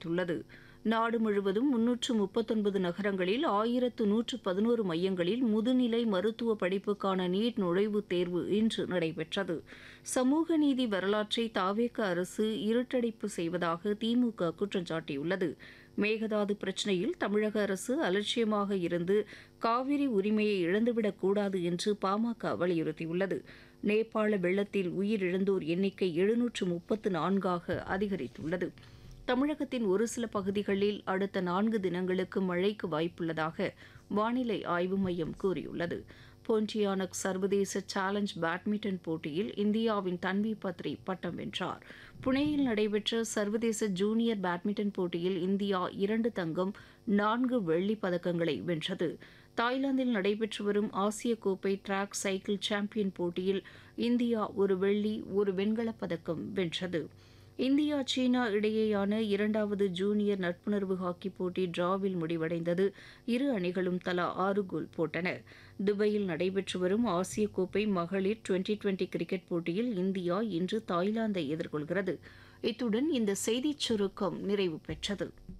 அறிவித்துள்ளது நாடு முழுவதும் முன்னூற்று முப்பத்தொன்பது நகரங்களில் ஆயிரத்து நூற்று பதினோரு மையங்களில் முதுநிலை மருத்துவ படிப்புக்கான நீட் நுழைவுத் தேர்வு இன்று நடைபெற்றது சமூக நீதி வரலாற்றை தாவேக அரசு இருட்டடைப்பு செய்வதாக திமுக குற்றம் சாட்டியுள்ளது மேகதாது பிரச்சினையில் தமிழக அரசு அலட்சியமாக இருந்து காவிரி உரிமையை இழந்துவிடக் கூடாது என்று பாமக வலியுறுத்தியுள்ளது நேபாள வெள்ளத்தில் உயிரிழந்தோர் எண்ணிக்கை எழுநூற்று முப்பத்து நான்காக அதிகரித்துள்ளது தமிழகத்தின் ஒரு சில பகுதிகளில் அடுத்த நான்கு தினங்களுக்கு மழைக்கு வாய்ப்புள்ளதாக வானிலை ஆய்வு மையம் கூறியுள்ளது போன்டியானக் சர்வதேச சேலஞ்ச் பேட்மிண்டன் போட்டியில் இந்தியாவின் தன்வி பத்ரி பட்டம் வென்றார் புனேயில் நடைபெற்ற சர்வதேச ஜூனியர் பேட்மிண்டன் போட்டியில் இந்தியா இரண்டு தங்கம் நான்கு வெள்ளிப் பதக்கங்களை வென்றது தாய்லாந்தில் நடைபெற்று வரும் ஆசிய கோப்பை டிராக் சைக்கிள் சாம்பியன் போட்டியில் இந்தியா ஒரு வெள்ளி ஒரு வெண்கலப் பதக்கம் வென்றது இந்தியா சீனா இடையேயான இரண்டாவது ஜூனியர் நட்புணர்வு ஹாக்கி போட்டி டிராவில் முடிவடைந்தது இரு அணிகளும் தலா ஆறு கோல் போட்டன துபாயில் நடைபெற்று வரும் ஆசிய கோப்பை மகளிர் டுவெண்டி டுவெண்டி கிரிக்கெட் போட்டியில் இந்தியா இன்று தாய்லாந்தை எதிர்கொள்கிறது இத்துடன் இந்த செய்திச் சுருக்கம் நிறைவு பெற்றது